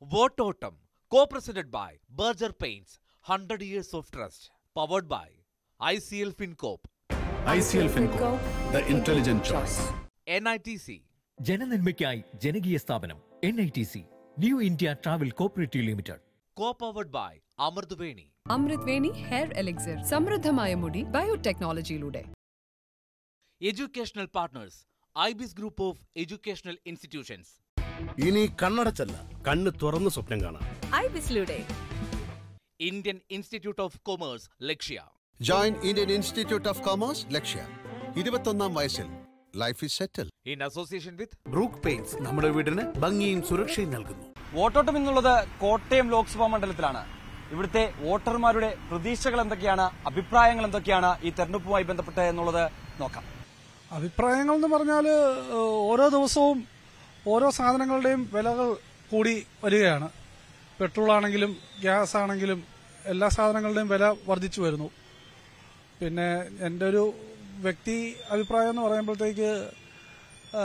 Vototam, co-presented by Berger Paints, 100 years of trust, powered by ICL FinCorp, ICL FinCorp, the intelligent choice. NITC, ജനനന്മയ്ക്കായി ജനകീയ സ്ഥാപനം N I T C new India travel cooperative limited co-powered by Amardveni, Amrutveni hair elixir സമൃദ്ധമായ മുടി ബയോടെക്നോളജിയിലൂടെ educational partners, IBIS Group of Educational Institutions, ഇനി കണ്ണടച്ചല്ല കണ്ണ് തുറന്ന് സ്വപ്നം കാണാം ഐബിസിലൂടെ Indian Institute of Commerce, Lakshya, join Indian institute of commerce Lakshya ഇരുപത്തൊന്നാം വയസ്സിൽ life is settle in association with Brook paints നമ്മുടെ വീടിന് ഭംഗിയും സുരക്ഷയും നൽകുന്നു വോട്ടോട്ടം എന്നുള്ളത് കോട്ടയം ലോക്സഭാ മണ്ഡലത്തിലാണ് ഇവിടുത്തെ വോട്ടർമാരുടെ പ്രതീക്ഷകൾ എന്തൊക്കെയാണ് അഭിപ്രായങ്ങൾ എന്തൊക്കെയാണ് ഈ തെരഞ്ഞെടുപ്പുമായി ബന്ധപ്പെട്ട് എന്നുള്ളത് നോക്കാം അഭിപ്രായങ്ങൾ എന്ന് പറഞ്ഞാൽ ഓരോ ദിവസവും ഓരോ സാധനങ്ങളുടെയും വിലകൾ കൂടി വരികയാണ് പെട്രോൾ ആണെങ്കിലും ഗ്യാസ് ആണെങ്കിലും എല്ലാ സാധനങ്ങളുടെയും വില വർദ്ധിച്ചു വരുന്നു പിന്നെ എൻ്റെ ഒരു വ്യക്തി അഭിപ്രായം എന്ന് പറയുമ്പോഴത്തേക്ക് ആ,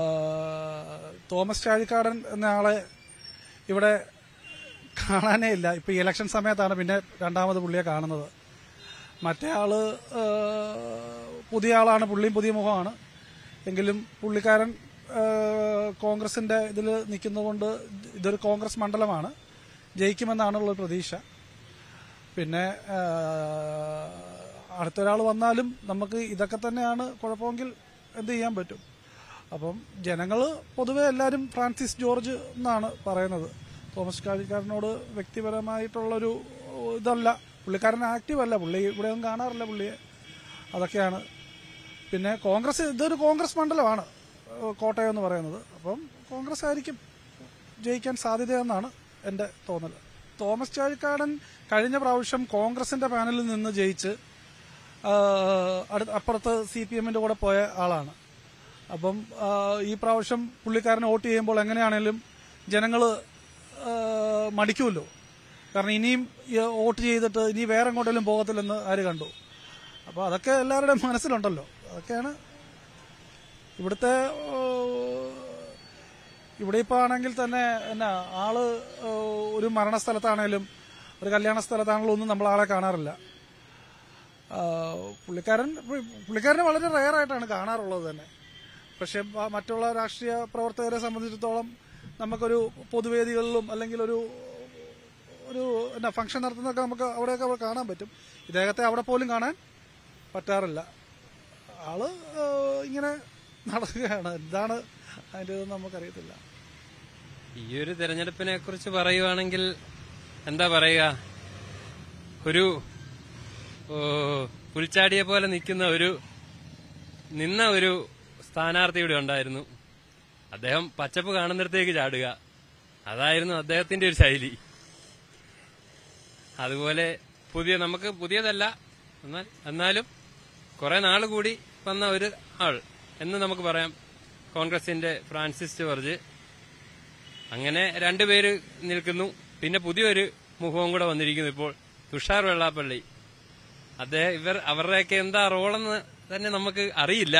തോമസ് ചാഴിക്കാടൻ എന്ന ആളെ ഇവിടെ കാണാനേ ഇല്ല ഇപ്പൊ ഈ ഇലക്ഷൻ സമയത്താണ് പിന്നെ രണ്ടാമത് പുള്ളിയെ കാണുന്നത് മറ്റേ ആള് ആ, പുതിയ ആളാണ് പുള്ളിയും പുതിയ മുഖമാണ് എങ്കിലും പുള്ളിക്കാരൻ ആ, കോൺഗ്രസിന്റെ ഇതിൽ നിൽക്കുന്നതുകൊണ്ട് ഇതൊരു കോൺഗ്രസ് മണ്ഡലമാണ് ജയിക്കുമെന്നാണുള്ള പ്രതീക്ഷ പിന്നെ ആ, അടുത്തൊരാൾ വന്നാലും നമുക്ക് ഇതൊക്കെ തന്നെയാണ് കുഴപ്പമെങ്കിൽ എന്ത് ചെയ്യാൻ പറ്റും അപ്പം ജനങ്ങൾ പൊതുവെ എല്ലാവരും ഫ്രാൻസിസ് ജോർജ് എന്നാണ് പറയുന്നത് തോമസ് കാഴിക്കാരനോട് വ്യക്തിപരമായിട്ടുള്ളൊരു ഇതല്ല പുള്ളിക്കാരൻ ആക്റ്റീവ് അല്ല പുള്ളി ഇവിടെ ഒന്നും കാണാറില്ല പുള്ളിയെ അതൊക്കെയാണ് പിന്നെ കോൺഗ്രസ് ഇതൊരു കോൺഗ്രസ് മണ്ഡലമാണ് ഏഹ് കോട്ടയം എന്ന് പറയുന്നത് അപ്പം കോൺഗ്രസ് ആയിരിക്കും ജയിക്കാൻ സാധ്യതയെന്നാണ് എൻ്റെ തോന്നൽ തോമസ് ചാഴിക്കാടൻ കഴിഞ്ഞ പ്രാവശ്യം കോൺഗ്രസിന്റെ പാനലിൽ നിന്ന് ജയിച്ച് ആഹ് അടുത്ത അപ്പുറത്ത് സി പി എമ്മിന്റെ കൂടെ പോയ ആളാണ് അപ്പം ആഹ് ഈ പ്രാവശ്യം പുള്ളിക്കാരനെ വോട്ട് ചെയ്യുമ്പോൾ എങ്ങനെയാണേലും ജനങ്ങൾ മടിക്കുമല്ലോ കാരണം ഇനിയും ഈ വോട്ട് ചെയ്തിട്ട് ഇനി വേറെ എങ്ങോട്ടെങ്കിലും പോകത്തില്ലെന്ന് ആര് കണ്ടു അപ്പോൾ അതൊക്കെ എല്ലാവരുടെയും മനസ്സിലുണ്ടല്ലോ അതൊക്കെയാണ് ഇവിടുത്തെ ഏഹ്, ഇവിടെ ഇപ്പോൾ ആണെങ്കിൽ തന്നെ എന്നാ ആള് ഏഹ്, ഒരു മരണസ്ഥലത്താണേലും ഒരു കല്യാണ സ്ഥലത്താണെങ്കിലും ഒന്നും നമ്മൾ ആളെ കാണാറില്ല ആ, പുള്ളിക്കാരൻ പുള്ളിക്കാരനെ വളരെ റെയർ ആയിട്ടാണ് കാണാറുള്ളത് തന്നെ പക്ഷെ മ- മറ്റുള്ള രാഷ്ട്രീയ പ്രവർത്തകരെ സംബന്ധിച്ചിടത്തോളം നമുക്കൊരു പൊതുവേദികളിലും അല്ലെങ്കിൽ ഒരു ഒരു എന്നാ ഫംഗ്ഷൻ നടത്തുന്നതൊക്കെ നമുക്ക് അവിടെയൊക്കെ അവിടെ കാണാൻ പറ്റും ഇദ്ദേഹത്തെ അവിടെ പോലും കാണാൻ പറ്റാറില്ല ആള് ആ, ഇങ്ങനെ നടക്കുകയാണ് എന്താണ് അതിൻ്റെ ഇതെന്ന് നമുക്കറിയത്തില്ല ഈ ഒരു തെരഞ്ഞെടുപ്പിനെ കുറിച്ച് പറയുവാണെങ്കിൽ എന്താ പറയുക ഒരു ഓ, പുൽച്ചാടിയെ പോലെ നിൽക്കുന്ന ഒരു നിന്ന ഒരു സ്ഥാനാർത്ഥി ഇവിടെ ഉണ്ടായിരുന്നു അദ്ദേഹം പച്ചപ്പ് കാണുന്നിടത്തേക്ക് ചാടുക അതായിരുന്നു അദ്ദേഹത്തിന്റെ ഒരു ശൈലി അതുപോലെ പുതിയ നമുക്ക് പുതിയതല്ല എന്നാൽ എന്നാലും കുറെ നാൾ കൂടി വന്ന ഒരു ആൾ എന്ന് നമുക്ക് പറയാം കോൺഗ്രസിന്റെ ഫ്രാൻസിസ് ജോർജ് അങ്ങനെ രണ്ടുപേര് നിൽക്കുന്നു പിന്നെ പുതിയൊരു മുഖവും കൂടെ വന്നിരിക്കുന്നു ഇപ്പോൾ തുഷാർ വെള്ളാപ്പള്ളി അദ്ദേഹം ഇവർ അവരുടെയൊക്കെ എന്താ റോളെന്ന് തന്നെ നമുക്ക് അറിയില്ല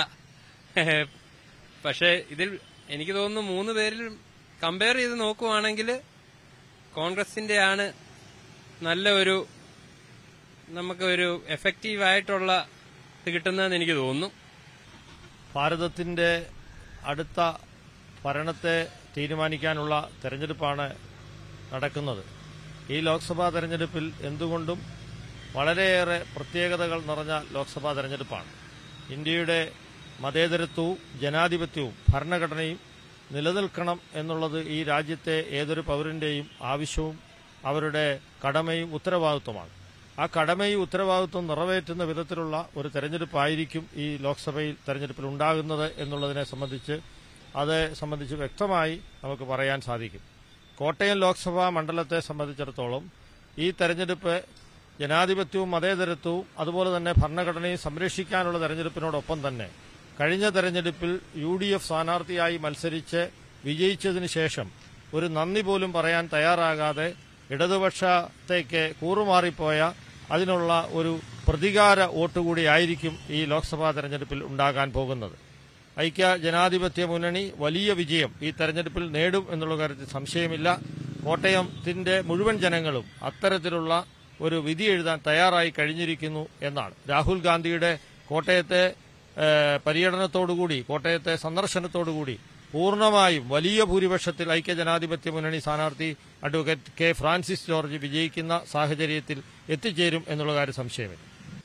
പക്ഷേ ഇതിൽ എനിക്ക് തോന്നുന്നു മൂന്ന് പേരിൽ കമ്പയർ ചെയ്ത് നോക്കുവാണെങ്കിൽ കോൺഗ്രസിന്റെ ആണ് നല്ല ഒരു നമുക്ക് ഒരു എഫക്റ്റീവ് ആയിട്ടുള്ള ഇത് കിട്ടുന്നതെന്ന് എനിക്ക് തോന്നുന്നു ഭാരതത്തിന്റെ അടുത്ത ഭരണത്തെ തീരുമാനിക്കാനുള്ള തെരഞ്ഞെടുപ്പാണ് നടക്കുന്നത് ഈ ലോക്സഭാ തെരഞ്ഞെടുപ്പിൽ എന്തുകൊണ്ടും വളരെയേറെ പ്രത്യേകതകൾ നിറഞ്ഞ ലോക്സഭാ തെരഞ്ഞെടുപ്പാണ് ഇന്ത്യയുടെ മതേതരത്വവും ജനാധിപത്യവും ഭരണഘടനയും നിലനിൽക്കണം എന്നുള്ളത് ഈ രാജ്യത്തെ ഏതൊരു പൗരന്റെയും ആവശ്യവും അവരുടെ കടമയും ഉത്തരവാദിത്വമാണ് ആ കടമയും ഉത്തരവാദിത്വം നിറവേറ്റുന്ന വിധത്തിലുള്ള ഒരു തെരഞ്ഞെടുപ്പായിരിക്കും ഈ ലോക്സഭയിൽ തെരഞ്ഞെടുപ്പിൽ ഉണ്ടാകുന്നത് എന്നുള്ളതിനെ സംബന്ധിച്ച് അത് സംബന്ധിച്ച് വ്യക്തമായി നമുക്ക് പറയാൻ സാധിക്കും കോട്ടയം ലോക്സഭാ മണ്ഡലത്തെ സംബന്ധിച്ചിടത്തോളം ഈ തെരഞ്ഞെടുപ്പ് ജനാധിപത്യവും മതേതരത്വവും അതുപോലെ തന്നെ ഭരണഘടനയും സംരക്ഷിക്കാനുള്ള തെരഞ്ഞെടുപ്പിനോടൊപ്പം തന്നെ കഴിഞ്ഞ തെരഞ്ഞെടുപ്പിൽ യു ഡി എഫ് സ്ഥാനാർത്ഥിയായി മത്സരിച്ച് വിജയിച്ചതിന് ശേഷം ഒരു നന്ദി പോലും പറയാൻ തയ്യാറാകാതെ ഇടതുപക്ഷത്തേക്ക് കൂറുമാറിപ്പോയ അതിനുള്ള ഒരു പ്രതികാര വോട്ട് കൂടിയായിരിക്കും ഈ ലോക്സഭാ തെരഞ്ഞെടുപ്പിൽ ഉണ്ടാകാൻ പോകുന്നത് ഐക്യ ജനാധിപത്യ മുന്നണി വലിയ വിജയം ഈ തെരഞ്ഞെടുപ്പിൽ നേടും എന്നുള്ള കാര്യത്തിൽ സംശയമില്ല കോട്ടയത്തിന്റെ മുഴുവൻ ജനങ്ങളും അത്തരത്തിലുള്ള ഒരു വിധി എഴുതാൻ തയ്യാറായി കഴിഞ്ഞിരിക്കുന്നു എന്നാണ് രാഹുൽ ഗാന്ധിയുടെ കോട്ടയത്തെ ഏഹ്, പര്യടനത്തോടുകൂടി കോട്ടയത്തെ സന്ദർശനത്തോടുകൂടി പൂർണ്ണമായും വലിയ ഭൂരിപക്ഷത്തിൽ ഐക്യജനാധിപത്യ മുന്നണി സ്ഥാനാർത്ഥി അഡ്വക്കേറ്റ് കെ ഫ്രാൻസിസ് ജോർജ് വിജയിക്കുന്ന സാഹചര്യത്തിൽ എത്തിച്ചേരും എന്നുള്ള കാര്യം സംശയമില്ല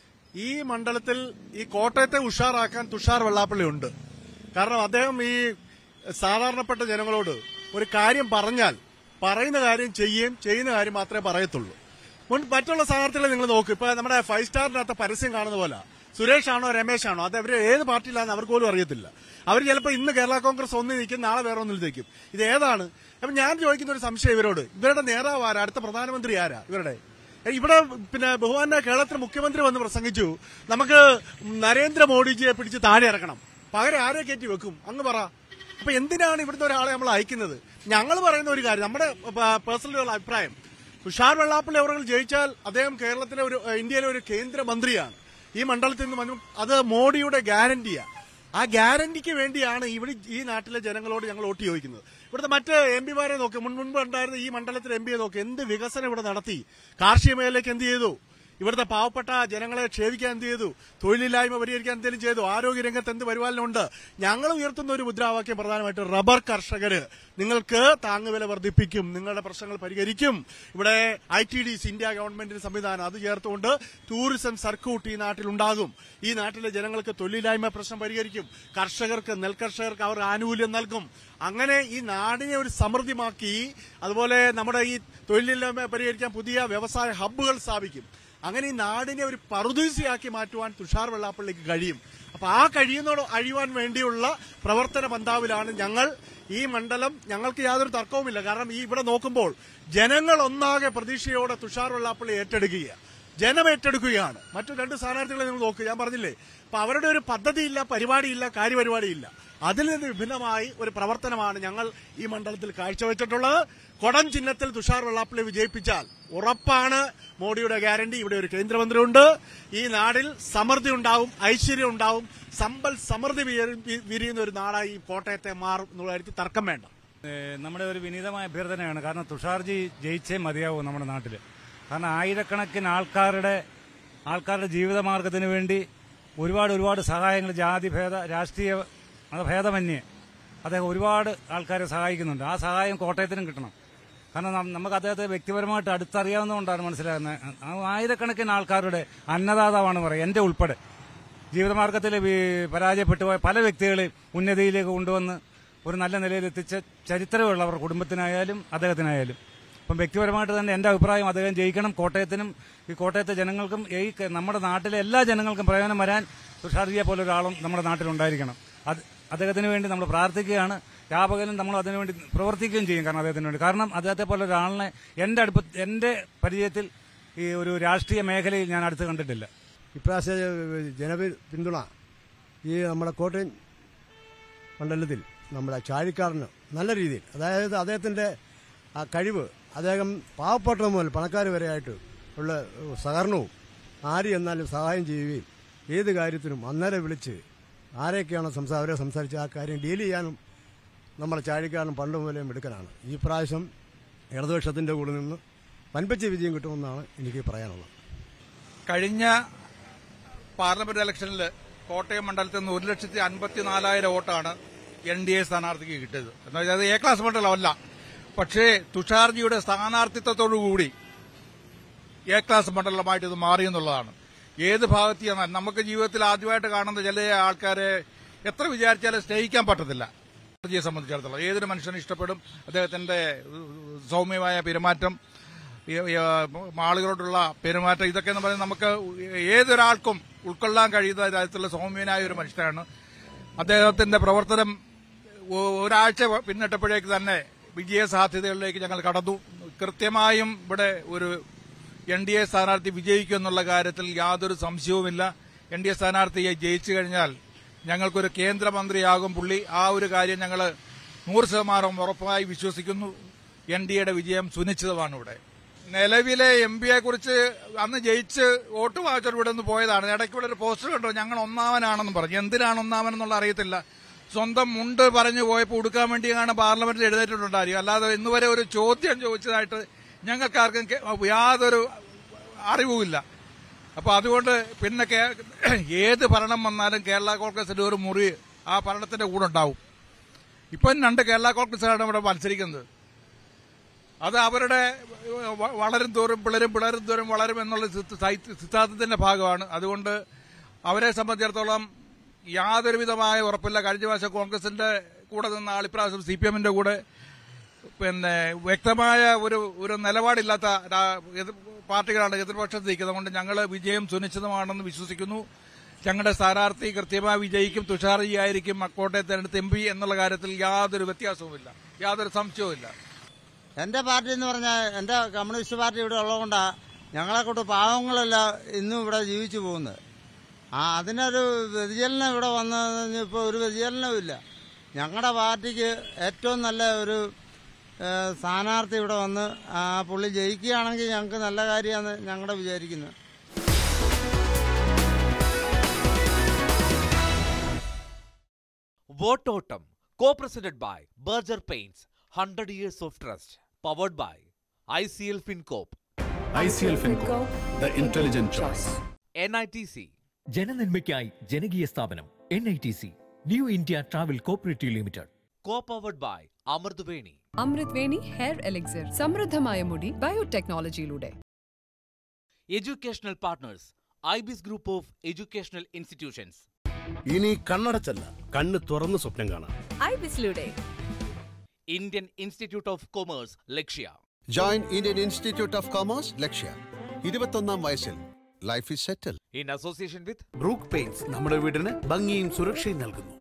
ഈ മണ്ഡലത്തിൽ ഈ കോട്ടയത്തെ ഉഷാറാക്കാൻ തുഷാർ വെള്ളാപ്പള്ളി ഉണ്ട് കാരണം അദ്ദേഹം ഈ സാധാരണപ്പെട്ട ജനങ്ങളോട് ഒരു കാര്യം പറഞ്ഞാൽ പറയുന്ന കാര്യം ചെയ്യുകയും ചെയ്യുന്ന കാര്യം മാത്രമേ പറയത്തുള്ളൂ മുൻ മറ്റുള്ള സ്ഥാനാർത്ഥികളെ നിങ്ങൾ നോക്ക് ഇപ്പൊ നമ്മുടെ ഫൈവ് സ്റ്റാറിനകത്ത് പരസ്യം കാണുന്ന പോലെ സുരേഷ് ആണോ രമേശ് ആണോ അത് അവർ ഏത് പാർട്ടിയിലാണെന്ന് അവർക്ക് പോലും അറിയത്തില്ല അവർ ചിലപ്പോൾ ഇന്ന് കേരള കോൺഗ്രസ് ഒന്നിൽ നിൽക്കും നാളെ വേറെ ഒന്നിൽ നിൽക്കും ഇത് ഏതാണ് അപ്പൊ ഞാൻ ചോദിക്കുന്ന ഒരു സംശയം ഇവരോട് ഇവരുടെ നേതാവ് ആരാ അടുത്ത പ്രധാനമന്ത്രി ആരാ ഇവരുടെ ഇവിടെ പിന്നെ ബഹുമാന കേരളത്തിൽ മുഖ്യമന്ത്രി വന്ന് പ്രസംഗിച്ചു നമുക്ക് നരേന്ദ്രമോദിജിയെ പിടിച്ച് താഴെ ഇറക്കണം പകരം ആരെ കയറ്റി വെക്കും അങ്ങ് പറ അപ്പൊ എന്തിനാണ് ഇവിടുത്തെ ഒരാളെ നമ്മൾ അയക്കുന്നത് ഞങ്ങൾ പറയുന്ന ഒരു കാര്യം നമ്മുടെ പേഴ്സണൽ അഭിപ്രായം തുഷാർ വെള്ളാപ്പള്ളി അവർ ജയിച്ചാൽ അദ്ദേഹം കേരളത്തിലെ ഒരു ഏഹ്, ഇന്ത്യയിലെ ഒരു കേന്ദ്രമന്ത്രിയാണ് ഈ മണ്ഡലത്തിൽ നിന്ന് വന്നു അത് മോഡിയുടെ ഗ്യാരണ്ടിയാണ് ആ ഗ്യാരണ്ടിക്ക് വേണ്ടിയാണ് ഇവിടെ ഈ നാട്ടിലെ ജനങ്ങളോട് ഞങ്ങൾ വോട്ട് ചോദിക്കുന്നത് ഇവിടുത്തെ മറ്റ് എം പിമാരെ നോക്കി മുൻ മുൻപ് ഉണ്ടായിരുന്ന ഈ മണ്ഡലത്തിലെ എം പിയെ നോക്കി എന്ത് വികസനം ഇവിടെ നടത്തി കാർഷിക മേഖലയ്ക്ക് എന്ത് ചെയ്തു ഇവിടുത്തെ പാവപ്പെട്ട ജനങ്ങളെ ക്ഷേമിക്കാൻ എന്ത് ചെയ്തു തൊഴിലില്ലായ്മ പരിഹരിക്കാൻ എന്തെങ്കിലും ചെയ്തു ആരോഗ്യ രംഗത്ത് എന്ത് പരിപാലനമുണ്ട് ഞങ്ങൾ ഉയർത്തുന്ന ഒരു മുദ്രാവാക്യം പ്രധാനമായിട്ട് റബ്ബർ കർഷകര് നിങ്ങൾക്ക് താങ്ങുവില വർദ്ധിപ്പിക്കും നിങ്ങളുടെ പ്രശ്നങ്ങൾ പരിഹരിക്കും ഇവിടെ ഐ ടി ഡി ഇന്ത്യ ഗവൺമെന്റിന്റെ സംവിധാനം അത് ചേർത്തുകൊണ്ട് ടൂറിസം സർക്യൂട്ട് ഈ നാട്ടിലുണ്ടാകും ഈ നാട്ടിലെ ജനങ്ങൾക്ക് തൊഴിലില്ലായ്മ പ്രശ്നം പരിഹരിക്കും കർഷകർക്ക് നെൽകർഷകർക്ക് അവർ ആനുകൂല്യം നൽകും അങ്ങനെ ഈ നാടിനെ ഒരു സമൃദ്ധിമാക്കി അതുപോലെ നമ്മുടെ ഈ തൊഴിലില്ലായ്മ പരിഹരിക്കാൻ പുതിയ വ്യവസായ ഹബ്ബുകൾ സ്ഥാപിക്കും അങ്ങനെ ഈ നാടിനെ ഒരു പറുദീസയാക്കി മാറ്റുവാൻ തുഷാർ വെള്ളാപ്പള്ളിക്ക് കഴിയും അപ്പൊ ആ കഴിയുന്നതോട് അഴിയുവാൻ വേണ്ടിയുള്ള പ്രവർത്തന പന്താവിലാണ് ഞങ്ങൾ ഈ മണ്ഡലം ഞങ്ങൾക്ക് യാതൊരു തർക്കവുമില്ല കാരണം ഈ ഇവിടെ നോക്കുമ്പോൾ ജനങ്ങൾ ഒന്നാകെ പ്രതീക്ഷയോടെ തുഷാർ വെള്ളാപ്പള്ളി ഏറ്റെടുക്കുകയാണ് ജനം ഏറ്റെടുക്കുകയാണ് മറ്റു രണ്ട് സ്ഥാനാർത്ഥികളെ നിങ്ങൾ നോക്കുക ഞാൻ പറഞ്ഞില്ലേ അപ്പൊ അവരുടെ ഒരു പദ്ധതിയില്ല പരിപാടിയില്ല കാര്യപരിപാടിയില്ല അതിൽ നിന്ന് വിഭിന്നമായി ഒരു പ്രവർത്തനമാണ് ഞങ്ങൾ ഈ മണ്ഡലത്തിൽ കാഴ്ചവെച്ചിട്ടുള്ളത് കൊടം ചിഹ്നത്തിൽ തുഷാർ വെള്ളാപ്പള്ളി വിജയിപ്പിച്ചാൽ ഉറപ്പാണ് മോഡിയുടെ ഗ്യാരണ്ടി ഇവിടെ ഒരു കേന്ദ്രമന്ത്രിയുണ്ട് ഈ നാടിൽ സമൃദ്ധി ഉണ്ടാവും ഐശ്വര്യം ഉണ്ടാവും സമ്പൽ സമൃദ്ധി വിരി- വിരിയുന്ന ഒരു നാടായി ഈ കോട്ടയത്തെ മാറും എന്നുള്ള കാര്യത്തിൽ തർക്കം വേണ്ട ഏഹ് നമ്മുടെ ഒരു വിനീതമായ അഭ്യർത്ഥനയാണ് കാരണം തുഷാർജി ജയിച്ചേ മതിയാവൂ നമ്മുടെ നാട്ടിൽ കാരണം ആയിരക്കണക്കിന് ആൾക്കാരുടെ ആൾക്കാരുടെ ജീവിതമാർഗത്തിന് വേണ്ടി ഒരുപാട് ഒരുപാട് സഹായങ്ങൾ ജാതിഭേദ രാഷ്ട്രീയ മതഭേദമന്യേ അദ്ദേഹം ഒരുപാട് ആൾക്കാരെ സഹായിക്കുന്നുണ്ട് ആ സഹായം കോട്ടയത്തിനും കിട്ടണം കാരണം നം- നമുക്ക് അദ്ദേഹത്തെ വ്യക്തിപരമായിട്ട് അടുത്തറിയാവുന്നതുകൊണ്ടാണ് മനസ്സിലാകുന്നത് ആ ആയിരക്കണക്കിന് ആൾക്കാരുടെ അന്നദാതാവാണ് പറയുക എന്റെ ഉൾപ്പെടെ ജീവിതമാർഗത്തിൽ വി- പരാജയപ്പെട്ടു പോയ പല വ്യക്തികളെയും ഉന്നതിയിലേക്ക് കൊണ്ടുവന്ന് ഒരു നല്ല നിലയിൽ എത്തിച്ച ചരിത്രമുള്ളവർ കുടുംബത്തിനായാലും അദ്ദേഹത്തിനായാലും അപ്പം വ്യക്തിപരമായിട്ട് തന്നെ എന്റെ അഭിപ്രായം അദ്ദേഹം ജയിക്കണം കോട്ടയത്തിനും ഈ കോട്ടയത്തെ ജനങ്ങൾക്കും ഈ ക- നമ്മുടെ നാട്ടിലെ എല്ലാ ജനങ്ങൾക്കും പ്രയോജനം വരാൻ തുഷാർജിയെ പോലെ ഒരാളും നമ്മുടെ നാട്ടിലുണ്ടായിരിക്കണം അത് അദ്ദേഹത്തിന് വേണ്ടി നമ്മൾ പ്രാർത്ഥിക്കുകയാണ് രാപകലും നമ്മൾ അതിനുവേണ്ടി പ്രവർത്തിക്കുകയും ചെയ്യും കാരണം അദ്ദേഹത്തിന് വേണ്ടി കാരണം അദ്ദേഹത്തെ പോലെ ഒരാളിനെ എന്റെ അടുപ്പ എന്റെ പരിചയത്തിൽ ഈ ഒരു രാഷ്ട്രീയ മേഖലയിൽ ഞാൻ അടുത്ത് കണ്ടിട്ടില്ല ഇപ്രാവശ്യ ജനപി പിന്തുണ ഈ നമ്മുടെ കോട്ടയം മണ്ഡലത്തിൽ നമ്മുടെ ചാഴിക്കാരന് നല്ല രീതിയിൽ അതായത് അദ്ദേഹത്തിൻ്റെ ആ കഴിവ് അദ്ദേഹം പാവപ്പെട്ട മുതൽ പണക്കാർ വരെയായിട്ട് ഉള്ള സഹകരണവും ആര് എന്നാലും സഹായം ചെയ്യുകയും ഏത് കാര്യത്തിനും അന്നേരം വിളിച്ച് ആരെയൊക്കെയാണോ സംസാ അവരെ സംസാരിച്ച് ആ കാര്യം ഡീൽ ചെയ്യാനും നമ്മുടെ ചാഴിക്കാരനും പണ്ട് മുതലേ മിടുക്കനാണ് ഈ പ്രാവശ്യം ഇടതുപക്ഷത്തിൻ്റെ കൂടെ നിന്ന് വൻപിച്ച വിജയം കിട്ടുമെന്നാണ് എനിക്ക് പറയാനുള്ളത് കഴിഞ്ഞ പാർലമെന്റ് ഇലക്ഷനിൽ കോട്ടയം മണ്ഡലത്തിൽ നിന്ന് ഒരു ലക്ഷത്തി അൻപത്തി നാലായിരം വോട്ടാണ് എൻ ഡി എ സ്ഥാനാർത്ഥിക്ക് കിട്ടിയത് എന്ന് വെച്ചാൽ അത് എ ക്ലാസ് മണ്ഡലമല്ല പക്ഷേ തുഷാർജിയുടെ സ്ഥാനാർത്ഥിത്വത്തോടുകൂടി എ ക്ലാസ് മണ്ഡലമായിട്ട് ഇത് മാറി എന്നുള്ളതാണ് ഏത് ഭാഗത്ത് ചെന്നാൽ നമുക്ക് ജീവിതത്തിൽ ആദ്യമായിട്ട് കാണുന്ന ചില ആൾക്കാരെ എത്ര വിചാരിച്ചാലും സ്നേഹിക്കാൻ പറ്റത്തില്ല തുഷാർജിയെ സംബന്ധിച്ചിടത്തോളം ഏതൊരു മനുഷ്യനും ഇഷ്ടപ്പെടും അദ്ദേഹത്തിന്റെ ഏഹ്, സൗമ്യമായ പെരുമാറ്റം ഈ, ഈ, ആളുകളോടുള്ള പെരുമാറ്റം ഇതൊക്കെ എന്ന് പറയുന്നത് നമുക്ക് ഏതൊരാൾക്കും ഉൾക്കൊള്ളാൻ കഴിയുന്ന തരത്തിലുള്ള സൗമ്യനായ ഒരു മനുഷ്യനാണ് അദ്ദേഹത്തിന്റെ പ്രവർത്തനം ഒ- ഒരാഴ്ച പിന്നിട്ടപ്പോഴേക്ക് തന്നെ വിജയ സാധ്യതകളിലേക്ക് ഞങ്ങൾ കടന്നു കൃത്യമായും ഇവിടെ ഒരു എൻ ഡി എ സ്ഥാനാർത്ഥി വിജയിക്കും എന്നുള്ള കാര്യത്തിൽ യാതൊരു സംശയവുമില്ല എൻ ഡി എ സ്ഥാനാർത്ഥിയെ ജയിച്ചു കഴിഞ്ഞാൽ ഞങ്ങൾക്കൊരു കേന്ദ്രമന്ത്രിയാകും പുള്ളി ആ ഒരു കാര്യം ഞങ്ങൾ നൂറ് ശതമാനം ഉറപ്പായി വിശ്വസിക്കുന്നു എൻ ഡി എയുടെ വിജയം സുനിശ്ചിതമാണ് ഇവിടെ നിലവിലെ എം പിയെ കുറിച്ച് അന്ന് ജയിച്ച് വോട്ട് വാങ്ങിച്ചോട് ഇവിടെ നിന്ന് പോയതാണ് ഇടയ്ക്ക് ഇവിടെ ഒരു പോസ്റ്റർ കണ്ടു ഞങ്ങൾ ഒന്നാമനാണെന്ന് പറഞ്ഞു എന്തിനാണ് ഒന്നാമൻ എന്നുള്ള അറിയത്തില്ല സ്വന്തം മുണ്ട് പറഞ്ഞു പോയപ്പോൾ ഉടുക്കാൻ വേണ്ടിയാണ് പാർലമെന്റിൽ എഴുന്നേറ്റിട്ടുണ്ടായിരിക്കും അല്ലാതെ ഇന്നുവരെ ഒരു ചോദ്യം ചോദിച്ചതായിട്ട് ഞങ്ങൾക്കാർക്കും കേ- യാതൊരു അറിവുമില്ല അപ്പൊ അതുകൊണ്ട് പിന്നെ കേ- ഏത് ഭരണം വന്നാലും കേരള കോൺഗ്രസിന്റെ ഒരു മുറി ആ ഭരണത്തിന്റെ കൂടെ ഉണ്ടാവും ഇപ്പം രണ്ട് കേരള കോൺഗ്രസ്സാണ് ഇവിടെ മത്സരിക്കുന്നത് അത് അവരുടെ വ- വളരും തോറും പിളരും പിളരും തോറും വളരും എന്നുള്ള സിദ്ധ- സാഹിത്യ- സിദ്ധാന്തത്തിന്റെ ഭാഗമാണ് അതുകൊണ്ട് അവരെ സംബന്ധിച്ചിടത്തോളം യാതൊരു വിധമായ ഉറപ്പില്ല കഴിഞ്ഞ പ്രാവശ്യം കോൺഗ്രസിന്റെ കൂടെ നിന്ന ആൾ ഇപ്രാവശ്യം സി പി എമ്മിന്റെ കൂടെ പിന്നെ വ്യക്തമായ ഒരു ഒരു നിലപാടില്ലാത്ത രാ- എതിർ- പാർട്ടികളാണ് എതിർപക്ഷത്ത് നിൽക്കുന്നത് അതുകൊണ്ട് ഞങ്ങൾ വിജയം സുനിശ്ചിതമാണെന്ന് വിശ്വസിക്കുന്നു ഞങ്ങളുടെ സ്ഥാനാർത്ഥി കൃത്യമായി വിജയിക്കും തുഷാർജി ആയിരിക്കും കോട്ടയത്ത് തെരഞ്ഞെടുത്ത് എം പി എന്നുള്ള കാര്യത്തിൽ യാതൊരു വ്യത്യാസവുമില്ല യാതൊരു സംശയവുമില്ല എന്റെ പാർട്ടി എന്ന് പറഞ്ഞാൽ എന്റെ കമ്മ്യൂണിസ്റ്റ് പാർട്ടി ഇവിടെ ഉള്ളതുകൊണ്ടാണ് ഞങ്ങളെ കൊണ്ട് പാവങ്ങളെല്ലാം ഇന്നും ഇവിടെ ജീവിച്ചു പോകുന്നത് ആ അതിനൊരു വ്യതിചലനം ഇവിടെ വന്നതിന് ഇപ്പോൾ ഒരു വ്യതിചലനവും ഇല്ല ഞങ്ങളുടെ പാർട്ടിക്ക് ഏറ്റവും നല്ല ഒരു ഏഹ്, സ്ഥാനാർത്ഥി ഇവിടെ വന്ന് ആ പുള്ളി ജയിക്കുകയാണെങ്കിൽ ഞങ്ങൾക്ക് നല്ല കാര്യമാണ് ഞങ്ങളുടെ വിചാരിക്കുന്നത് വോട്ടോട്ടം co presented by Berger Paints hundred years of trust powered by I C L Fincorp ICL Finco, the intelligent choice. N I T C ജനനന്മയ്ക്കായി ജനകീയ സ്ഥാപനം N I T C new India travel cooperative Limited co powered by Amrutaveni Amrutveni hair elixir സമൃദ്ധമായ മുടി ബയോടെക്നോളജിയിലൂടെ educational partners IBS group of educational institutions ഇനി കണ്ണടച്ചല്ല കണ്ണ് തുറന്ന് സ്വപ്നം കാണാം ഐബിസിലൂടെ Indian institute of commerce Lakshya join Indian institute of commerce Lakshya ഇരുപത്തൊന്നാം വയസ്സിൽ life is settle in association with Brook paints നമ്മുടെ വീടിന് ഭംഗിയും സുരക്ഷയും നൽകുന്നു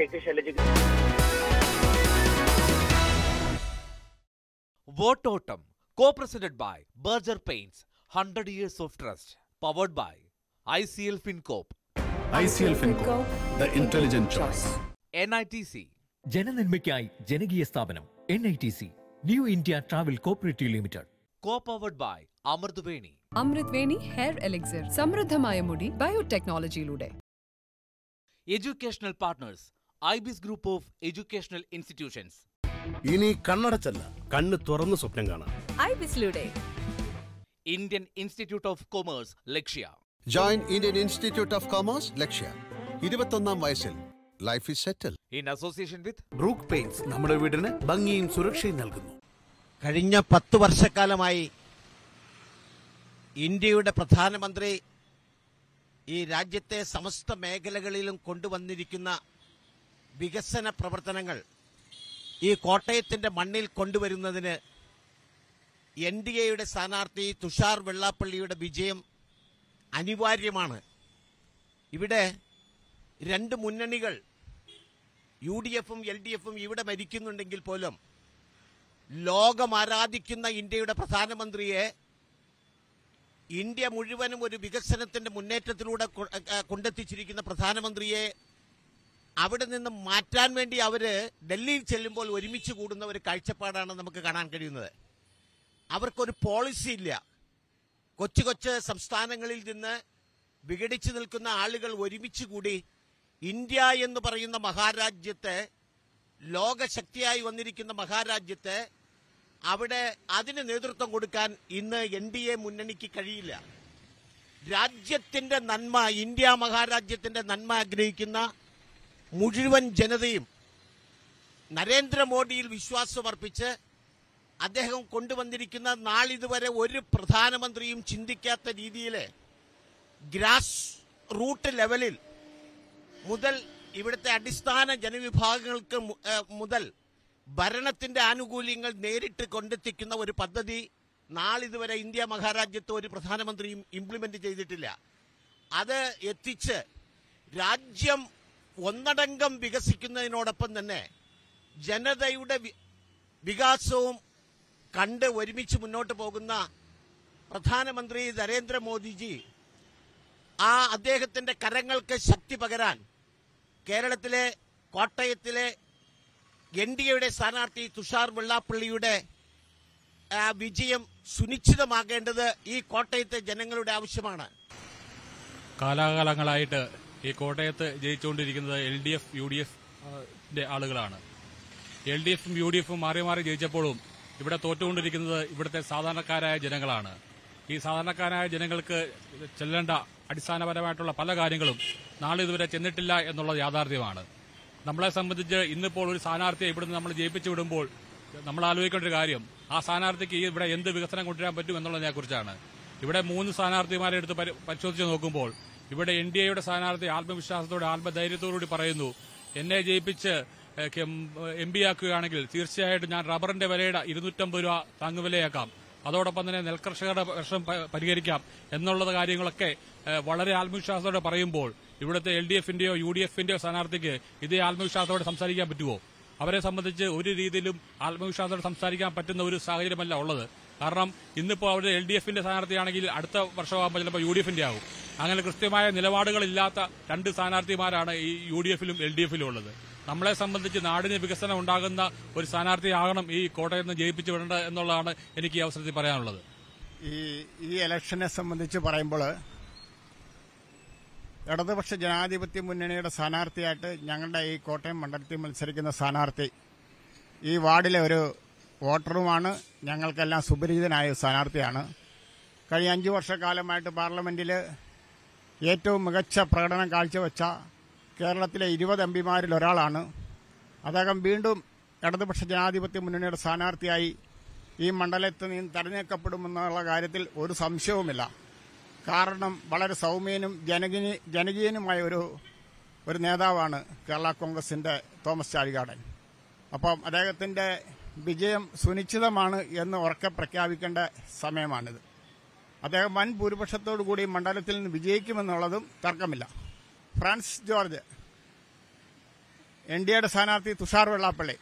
വോട്ടോട്ടം co presented by Berger Paints hundred years of trust powered by I C L Fincorp ICL Finco, the intelligent choice. N I T C ജനനന്മയ്ക്കായി ജനകീയ സ്ഥാപനം N I T C new India travel cooperative Limited co powered by Amrutaveni Amrutveni hair elixir സമൃദ്ധമായ മുടി ബയോടെക്നോളജിയിലൂടെ educational partners IBS group of educational institutions ഇനി കണ്ണടച്ചല്ല കണ്ണ് തുറന്ന് സ്വപ്നം കാണാം ഐബിസിലൂടെ Indian institute of commerce Lakshya join Indian institute of commerce Lakshya ഇരുപത്തൊന്നാം വയസ്സിൽ life is settle in association with Brook paints നമ്മുടെ വീടിന് ഭംഗിയും സുരക്ഷയും നൽകുന്നു കഴിഞ്ഞ പത്ത് വർഷക്കാലമായി ഇന്ത്യയുടെ പ്രധാനമന്ത്രി ഈ രാജ്യത്തെ സമസ്ത മേഖലകളിലും കൊണ്ടുവന്നിരിക്കുന്ന വികസന പ്രവർത്തനങ്ങൾ ഈ കോട്ടയത്തിന്റെ മണ്ണിൽ കൊണ്ടുവരുന്നതിന് എൻ ഡി എയുടെ സ്ഥാനാർത്ഥി തുഷാർ വെള്ളാപ്പള്ളിയുടെ വിജയം അനിവാര്യമാണ് ഇവിടെ രണ്ട് മുന്നണികൾ യു ഡി എഫും എൽ ഡി എഫും ഇവിടെ മരിക്കുന്നുണ്ടെങ്കിൽ പോലും ലോകം ആരാധിക്കുന്ന ഇന്ത്യയുടെ പ്രധാനമന്ത്രിയെ ഇന്ത്യ മുഴുവനും ഒരു വികസനത്തിന്റെ മുന്നേറ്റത്തിലൂടെ കൊ- ഏ, കൊണ്ടെത്തിച്ചിരിക്കുന്ന പ്രധാനമന്ത്രിയെ അവിടെ നിന്ന് മാറ്റാൻ വേണ്ടി അവര് ഡൽഹിയിൽ ചെല്ലുമ്പോൾ ഒരുമിച്ച് കൂടുന്ന ഒരു കാഴ്ചപ്പാടാണ് നമുക്ക് കാണാൻ കഴിയുന്നത് അവർക്കൊരു പോളിസി ഇല്ല കൊച്ചു കൊച്ചു സംസ്ഥാനങ്ങളിൽ നിന്ന് വിഘടിച്ചു നിൽക്കുന്ന ആളുകൾ ഒരുമിച്ച് കൂടി ഇന്ത്യ എന്ന് പറയുന്ന മഹാരാജ്യത്തെ ലോകശക്തിയായി വന്നിരിക്കുന്ന മഹാരാജ്യത്തെ അവിടെ അതിന് നേതൃത്വം കൊടുക്കാൻ ഇന്ന് എൻ ഡി എ മുന്നണിക്ക് കഴിയില്ല രാജ്യത്തിന്റെ നന്മ ഇന്ത്യ മഹാരാജ്യത്തിന്റെ നന്മ ആഗ്രഹിക്കുന്ന മുഴുവൻ ജനതയും നരേന്ദ്രമോദിയിൽ വിശ്വാസമർപ്പിച്ച് അദ്ദേഹം കൊണ്ടുവന്നിരിക്കുന്ന നാളിതുവരെ ഒരു പ്രധാനമന്ത്രിയും ചിന്തിക്കാത്ത രീതിയിൽ ഗ്രാസ് റൂട്ട് ലെവലിൽ മുതൽ ഇവിടുത്തെ അടിസ്ഥാന ജനവിഭാഗങ്ങൾക്ക് മു- ഏഹ് മുതൽ ഭരണത്തിന്റെ ആനുകൂല്യങ്ങൾ നേരിട്ട് കൊണ്ടെത്തിക്കുന്ന ഒരു പദ്ധതി നാളിതുവരെ ഇന്ത്യ മഹാരാജ്യത്ത് ഒരു പ്രധാനമന്ത്രിയും ഇംപ്ലിമെന്റ് ചെയ്തിട്ടില്ല അത് എത്തിച്ച് രാജ്യം ഒന്നടങ്കം വികസിക്കുന്നതിനോടൊപ്പം തന്നെ ജനതയുടെ വി- വികാസവും കണ്ട് ഒരുമിച്ച് മുന്നോട്ട് പോകുന്ന പ്രധാനമന്ത്രി നരേന്ദ്രമോദിജി ആ അദ്ദേഹത്തിന്റെ കരങ്ങൾക്ക് ശക്തി പകരാൻ കേരളത്തിലെ കോട്ടയത്തിലെ എൻ ഡി എയുടെ സ്ഥാനാർത്ഥി തുഷാർ വെള്ളാപ്പള്ളിയുടെ ആ, വിജയം സുനിശ്ചിതമാകേണ്ടത് ഈ കോട്ടയത്തെ ജനങ്ങളുടെ ആവശ്യമാണ് കാലാകാലങ്ങളായിട്ട് ഈ കോട്ടയത്ത് ജയിച്ചുകൊണ്ടിരിക്കുന്നത് L D F U D F ന്റെ ആളുകളാണ് എൽ ഡി എഫും യു ഡി എഫും മാറി മാറി ജയിച്ചപ്പോഴും ഇവിടെ തോറ്റുകൊണ്ടിരിക്കുന്നത് ഇവിടുത്തെ സാധാരണക്കാരായ ജനങ്ങളാണ് ഈ സാധാരണക്കാരായ ജനങ്ങൾക്ക് ചെല്ലേണ്ട അടിസ്ഥാനപരമായിട്ടുള്ള പല കാര്യങ്ങളും നാളെ ഇതുവരെ ചെന്നിട്ടില്ല എന്നുള്ളത് യാഥാർത്ഥ്യമാണ് നമ്മളെ സംബന്ധിച്ച് ഇന്നിപ്പോൾ ഒരു സ്ഥാനാർത്ഥിയെ ഇവിടുന്ന് നമ്മൾ ജയിപ്പിച്ചു വിടുമ്പോൾ നമ്മൾ ആലോചിക്കേണ്ട ഒരു കാര്യം ആ സ്ഥാനാർത്ഥിക്ക് ഈ ഇവിടെ എന്ത് വികസനം കൊണ്ടുവരാൻ പറ്റും എന്നുള്ളതിനെ കുറിച്ചാണ് ഇവിടെ മൂന്ന് സ്ഥാനാർത്ഥിമാരെ എടുത്ത് പരി- പരിശോധിച്ച് നോക്കുമ്പോൾ ഇവിടെ എൻ ഡി എയുടെ സ്ഥാനാർത്ഥി ആത്മവിശ്വാസത്തോടെ ആത്മധൈര്യത്തോടുകൂടി പറയുന്നു എന്നെ ജയിപ്പിച്ച് എം പി ആക്കുകയാണെങ്കിൽ തീർച്ചയായിട്ടും ഞാൻ റബ്ബറിന്റെ വിലയുടെ ഇരുന്നൂറ്റമ്പത് രൂപ താങ്ങുവിലയാക്കാം അതോടൊപ്പം തന്നെ നെൽകർഷകരുടെ പ്രശ്നം പ- പരിഹരിക്കാം എന്നുള്ളത് കാര്യങ്ങളൊക്കെ ഏഹ്, വളരെ ആത്മവിശ്വാസത്തോടെ പറയുമ്പോൾ ഇവിടുത്തെ എൽ ഡി എഫിന്റെയോ യു ഡി എഫിന്റെയോ സ്ഥാനാർത്ഥിക്ക് ഇതേ ആത്മവിശ്വാസത്തോടെ സംസാരിക്കാൻ പറ്റുമോ അവരെ സംബന്ധിച്ച് ഒരു രീതിയിലും ആത്മവിശ്വാസത്തോടെ സംസാരിക്കാൻ പറ്റുന്ന ഒരു സാഹചര്യമല്ല ഉള്ളത് കാരണം ഇന്നിപ്പോൾ അവർ എൽ ഡി എഫിന്റെ സ്ഥാനാർത്ഥിയാണെങ്കിൽ അടുത്ത വർഷമാകുമ്പോൾ ചിലപ്പോൾ യു ഡി എഫിന്റെ ആകും അങ്ങനെ കൃത്യമായ നിലപാടുകളില്ലാത്ത രണ്ട് സ്ഥാനാർത്ഥിമാരാണ് ഈ യു ഡി എഫിലും എൽ ഡി എഫിലും ഉള്ളത് നമ്മളെ സംബന്ധിച്ച് നാടിന് വികസനം ഉണ്ടാകുന്ന ഒരു സ്ഥാനാർത്ഥിയാകണം ഈ കോട്ടയത്ത് നിന്ന് ജയിപ്പിച്ചു വിടേണ്ടത് എന്നുള്ളതാണ് എനിക്ക് ഈ അവസരത്തിൽ പറയാനുള്ളത് ഈ ഈ ഇലക്ഷനെ സംബന്ധിച്ച് പറയുമ്പോൾ ഇടതുപക്ഷ ജനാധിപത്യ മുന്നണിയുടെ സ്ഥാനാർത്ഥിയായിട്ട് ഞങ്ങളുടെ ഈ കോട്ടയം മണ്ഡലത്തിൽ മത്സരിക്കുന്ന സ്ഥാനാർത്ഥി ഈ വാർഡിലെ ഒരു വോട്ടറുമാണ് ഞങ്ങൾക്കെല്ലാം സുപരിചിതനായ ഒരു സ്ഥാനാർത്ഥിയാണ് കഴിഞ്ഞ അഞ്ചു വർഷക്കാലമായിട്ട് പാർലമെന്റിൽ ഏറ്റവും മികച്ച പ്രകടനം കാഴ്ചവെച്ച കേരളത്തിലെ ഇരുപത് എം പിമാരിൽ ഒരാളാണ് അദ്ദേഹം വീണ്ടും ഇടതുപക്ഷ ജനാധിപത്യ മുന്നണിയുടെ സ്ഥാനാർത്ഥിയായി ഈ മണ്ഡലത്തിൽ നിന്ന് തെരഞ്ഞെടുക്കപ്പെടുമെന്നുള്ള കാര്യത്തിൽ ഒരു സംശയവുമില്ല കാരണം വളരെ സൗമ്യനും ജനകീയ ജനകീയനുമായ ഒരു ഒരു നേതാവാണ് കേരള കോൺഗ്രസിന്റെ തോമസ് ചാഴികാടൻ അപ്പം അദ്ദേഹത്തിന്റെ വിജയം സുനിശ്ചിതമാണ് എന്ന് ഉറക്കെ പ്രഖ്യാപിക്കേണ്ട സമയമാണിത് അദ്ദേഹം വൻ ഭൂരിപക്ഷത്തോടു കൂടി മണ്ഡലത്തിൽ നിന്ന് വിജയിക്കുമെന്നുള്ളതും തർക്കമില്ല ഫ്രാൻസിസ് ജോർജ് എൻ ഡി എയുടെ സ്ഥാനാർത്ഥി തുഷാർ വെള്ളാപ്പള്ളി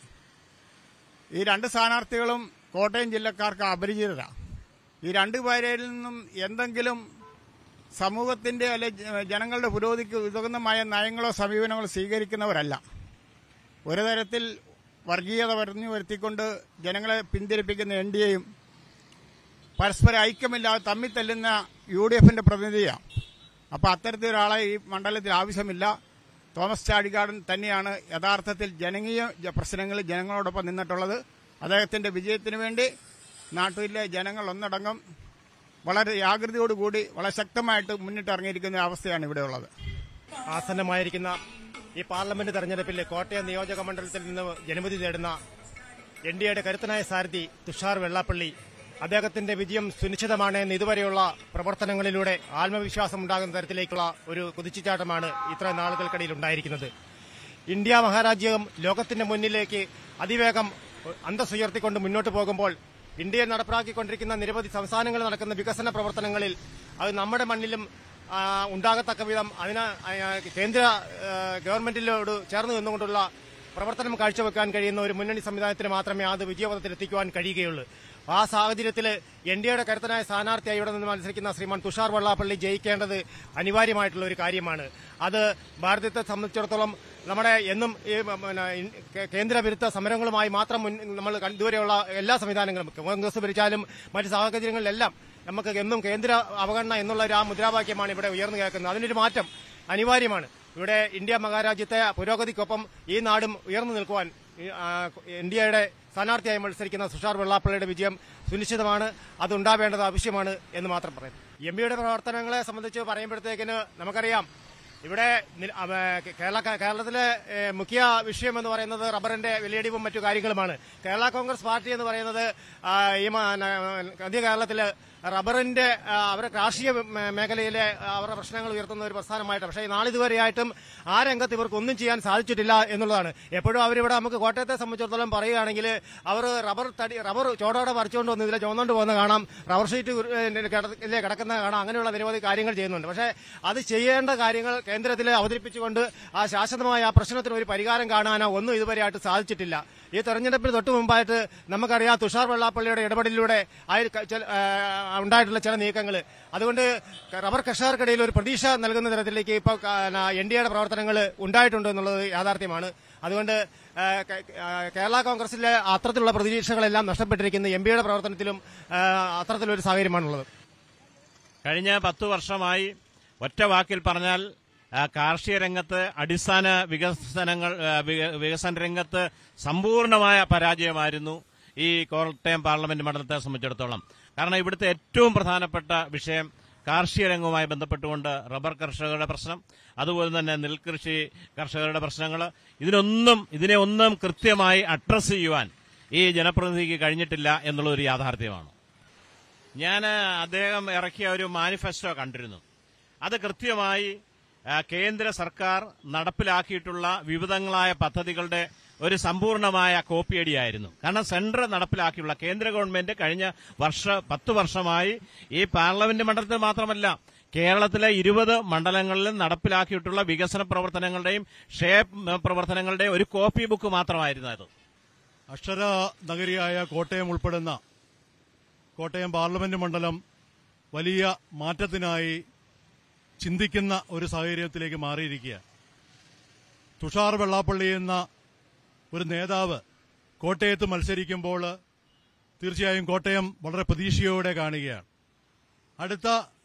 ഈ രണ്ട് സ്ഥാനാർത്ഥികളും കോട്ടയം ജില്ലക്കാർക്ക് അപരിചിതരാണ് ഈ രണ്ടുപേരിൽ നിന്നും എന്തെങ്കിലും സമൂഹത്തിന്റെ അല്ലെ ജ- ജനങ്ങളുടെ പുരോഗതിക്ക് ഉതകുന്നമായ നയങ്ങളോ സമീപനങ്ങളോ സ്വീകരിക്കുന്നവരല്ല ഒരു തരത്തിൽ വർഗീയത പറഞ്ഞു വരുത്തിക്കൊണ്ട് ജനങ്ങളെ പിന്തിരിപ്പിക്കുന്ന എൻ ഡി എയും പരസ്പര ഐക്യമില്ലാതെ തമ്മിൽ തല്ലുന്ന യു ഡി എഫിന്റെ പ്രതിനിധിയാണ് അപ്പോൾ അത്തരത്തിലൊരാളെ ഈ മണ്ഡലത്തിൽ ആവശ്യമില്ല തോമസ് ചാഴികാടൻ തന്നെയാണ് യഥാർത്ഥത്തിൽ ജനകീയ ജ- പ്രശ്നങ്ങളിൽ ജനങ്ങളോടൊപ്പം നിന്നിട്ടുള്ളത് അദ്ദേഹത്തിന്റെ വിജയത്തിന് വേണ്ടി നാട്ടിലെ ജനങ്ങൾ ഒന്നടങ്കം വളരെ ജാഗ്രതയോടുകൂടി വളരെ ശക്തമായിട്ട് മുന്നിട്ടിറങ്ങിയിരിക്കുന്ന അവസ്ഥയാണ് ഇവിടെയുള്ളത് ആസന്നമായിരിക്കുന്ന ഈ പാർലമെന്റ് തെരഞ്ഞെടുപ്പിൽ കോട്ടയം നിയോജക മണ്ഡലത്തിൽ നിന്ന് ജനവിധി നേടുന്ന എൻ ഡി എയുടെ കരുത്തനായ സാരഥി തുഷാർ വെള്ളാപ്പള്ളി അദ്ദേഹത്തിന്റെ വിജയം സുനിശ്ചിതമാണ് എന്ന് ഇതുവരെയുള്ള പ്രവർത്തനങ്ങളിലൂടെ ആത്മവിശ്വാസം ഉണ്ടാകുന്ന തരത്തിലേക്കുള്ള ഒരു കുതിച്ചുചാട്ടമാണ് ഇത്ര നാളുകൾക്കിടയിൽ ഉണ്ടായിരിക്കുന്നത് ഇന്ത്യ മഹാരാജ്യം ലോകത്തിന്റെ മുന്നിലേക്ക് അതിവേഗം അന്തസ്സുയർത്തിക്കൊണ്ട് മുന്നോട്ട് പോകുമ്പോൾ ഇന്ത്യയിൽ നടപ്പിലാക്കിക്കൊണ്ടിരിക്കുന്ന നിരവധി സംസ്ഥാനങ്ങളിൽ നടക്കുന്ന വികസന പ്രവർത്തനങ്ങളിൽ അത് നമ്മുടെ മണ്ണിലും ആ, ഉണ്ടാകത്തക്ക വിധം അതിന് ആ, കേന്ദ്ര ആ, ഗവൺമെന്റിനോട് ചേർന്ന് നിന്നുകൊണ്ടുള്ള പ്രവർത്തനം കാഴ്ചവെക്കാൻ കഴിയുന്ന ഒരു മുന്നണി സംവിധാനത്തിന് മാത്രമേ അത് വിജയപഥത്തിൽ എത്തിക്കുവാൻ കഴിയുകയുള്ളൂ ആ സാഹചര്യത്തിൽ എൻ ഡി എയുടെ കരുത്തനായ സ്ഥാനാർത്ഥിയായി ഇവിടെ നിന്ന് മത്സരിക്കുന്ന ശ്രീമാൻ തുഷാർ വെള്ളാപ്പള്ളി ജയിക്കേണ്ടത് അനിവാര്യമായിട്ടുള്ള ഒരു കാര്യമാണ് അത് ഭാരതത്തെ സംബന്ധിച്ചിടത്തോളം നമ്മുടെ എന്നും ഈ പിന്നെ ഇൻ- കേ- കേന്ദ്ര വിരുദ്ധ സമരങ്ങളുമായി മാത്രം മുൻ- നമ്മൾ കണ്ട് ഇതുവരെയുള്ള എല്ലാ സംവിധാനങ്ങളും കോൺഗ്രസ് ഭരിച്ചാലും മറ്റ് സാഹചര്യങ്ങളിലെല്ലാം നമുക്ക് എന്നും കേന്ദ്ര അവഗണന എന്നുള്ള ഒരു ആ മുദ്രാവാക്യമാണ് ഇവിടെ ഉയർന്നു കേൾക്കുന്നത് അതിനൊരു മാറ്റം അനിവാര്യമാണ് ഇവിടെ ഇന്ത്യ മഹാരാജ്യത്തെ പുരോഗതിക്കൊപ്പം ഈ നാടും ഉയർന്നു നിൽക്കുവാൻ ഈ, ആ, ഇന്ത്യയുടെ സ്ഥാനാർത്ഥിയായി മത്സരിക്കുന്ന തുഷാർ വെള്ളാപ്പള്ളിയുടെ വിജയം സുനിശ്ചിതമാണ് അതുണ്ടാവേണ്ടത് ആവശ്യമാണ് എന്ന് മാത്രം പറയുന്നു എം പിയുടെ പ്രവർത്തനങ്ങളെ സംബന്ധിച്ച് പറയുമ്പോഴത്തേക്കിന് നമുക്കറിയാം ഇവിടെ നി- അവ, കേരള കേരളത്തിലെ ഏ, മുഖ്യ വിഷയം എന്ന് പറയുന്നത് റബ്ബറിന്റെ വിലയിടിവും മറ്റു കാര്യങ്ങളുമാണ് കേരള കോൺഗ്രസ് പാർട്ടി എന്ന് പറയുന്നത് ആ, ഈ മ- ന- മധ്യ കേരളത്തില് റബ്ബറിന്റെ ആ, അവരുടെ കാർഷിക മേ- മേഖലയിലെ ആ, അവരുടെ പ്രശ്നങ്ങൾ ഉയർത്തുന്ന ഒരു പ്രസ്ഥാനമായിട്ട് പക്ഷേ നാളിതുവരെയായിട്ടും ആ രംഗത്ത് ഇവർക്ക് ഒന്നും ചെയ്യാൻ സാധിച്ചിട്ടില്ല എന്നുള്ളതാണ് എപ്പോഴും അവരിവിടെ നമുക്ക് കോട്ടയത്തെ സംബന്ധിച്ചിടത്തോളം പറയുകയാണെങ്കിൽ അവർ റബ്ബർ തടി റബ്ബർ ചോടോടെ പറിച്ചുകൊണ്ട് വന്ന് ഇതിലെ ചുവന്നുകൊണ്ട് പോകുന്ന കാണാം റബ്ബർ ഷീറ്റ് ഉരു- ഏ, കിട- ഇതിലെ കിടക്കുന്ന കാണാം അങ്ങനെയുള്ള നിരവധി കാര്യങ്ങൾ ചെയ്യുന്നുണ്ട് പക്ഷേ അത് ചെയ്യേണ്ട കാര്യങ്ങൾ കേന്ദ്രത്തിൽ അവതരിപ്പിച്ചുകൊണ്ട് ആ ശാശ്വതമായ ആ പ്രശ്നത്തിന് ഒരു പരിഹാരം കാണാനോ ഒന്നും ഇതുവരെയായിട്ട് സാധിച്ചിട്ടില്ല ഈ തെരഞ്ഞെടുപ്പിന് തൊട്ട് മുമ്പായിട്ട് നമുക്കറിയാം തുഷാർ വെള്ളാപ്പള്ളിയുടെ ഇടപെടലിലൂടെ ആ ഒരു ക- ചില- ആ, ഉണ്ടായിട്ടുള്ള ചില നീക്കങ്ങൾ അതുകൊണ്ട് റബ്ബർ കർഷകർക്കിടയിൽ ഒരു പ്രതീക്ഷ നൽകുന്ന തരത്തിലേക്ക് ഇപ്പോൾ എൻ ഡി എയുടെ പ്രവർത്തനങ്ങൾ ഉണ്ടായിട്ടുണ്ട് എന്നുള്ളത് യാഥാർത്ഥ്യമാണ് അതുകൊണ്ട് ആ, കേ- ആ, കേരള കോൺഗ്രസിലെ അത്തരത്തിലുള്ള പ്രതീക്ഷകളെല്ലാം നഷ്ടപ്പെട്ടിരിക്കുന്ന എം പിയുടെ പ്രവർത്തനത്തിലും ആ, അത്തരത്തിലൊരു സാഹചര്യമാണുള്ളത് കഴിഞ്ഞ പത്തു വർഷമായി ഒറ്റ വാക്കിൽ പറഞ്ഞാൽ ആ, കാർഷിക രംഗത്ത് അടിസ്ഥാന വികസനങ്ങൾ ആ, വിക- വികസന രംഗത്ത് സമ്പൂർണമായ പരാജയമായിരുന്നു ഈ കോട്ടയം പാർലമെന്റ് മണ്ഡലത്തെ സംബന്ധിച്ചിടത്തോളം കാരണം ഇവിടുത്തെ ഏറ്റവും പ്രധാനപ്പെട്ട വിഷയം കാർഷിക രംഗവുമായി ബന്ധപ്പെട്ടുകൊണ്ട് റബ്ബർ കർഷകരുടെ പ്രശ്നം അതുപോലെ തന്നെ നെൽകൃഷി കർഷകരുടെ പ്രശ്നങ്ങൾ ഇതിനൊന്നും ഇതിനെ ഒന്നും കൃത്യമായി അഡ്രസ് ചെയ്യുവാൻ ഈ ജനപ്രതിനിധിക്ക് കഴിഞ്ഞിട്ടില്ല എന്നുള്ള ഒരു യാഥാർത്ഥ്യമാണ് ഞാൻ അദ്ദേഹം ഇറക്കിയ ഒരു മാനിഫെസ്റ്റോ കണ്ടിരുന്നു അത് കൃത്യമായി ആ, കേന്ദ്ര സർക്കാർ നടപ്പിലാക്കിയിട്ടുള്ള വിവിധങ്ങളായ പദ്ധതികളുടെ ഒരു സമ്പൂർണമായ കോപ്പിയടിയായിരുന്നു കാരണം സെൻട്രൽ നടപ്പിലാക്കിയുള്ള കേന്ദ്ര ഗവൺമെന്റ് കഴിഞ്ഞ വർഷ പത്ത് വർഷമായി ഈ പാർലമെന്റ് മണ്ഡലത്തിൽ മാത്രമല്ല കേരളത്തിലെ ഇരുപത് മണ്ഡലങ്ങളിലും നടപ്പിലാക്കിയിട്ടുള്ള വികസന പ്രവർത്തനങ്ങളുടെയും ഷേപ്പ് പ്രവർത്തനങ്ങളുടെയും ഒരു കോപ്പി ബുക്ക് മാത്രമായിരുന്നു അത് അക്ഷര നഗരിയായ കോട്ടയം ഉൾപ്പെടുന്ന കോട്ടയം പാർലമെന്റ് മണ്ഡലം വലിയ മാറ്റത്തിനായി ചിന്തിക്കുന്ന ഒരു സാഹചര്യത്തിലേക്ക് മാറിയിരിക്കുക തുഷാർ വെള്ളാപ്പള്ളി എന്ന ഒരു നേതാവ് കോട്ടയത്ത് മത്സരിക്കുമ്പോൾ തീർച്ചയായും കോട്ടയം വളരെ പ്രതീക്ഷയോടെ കാണുകയാണ് അടുത്ത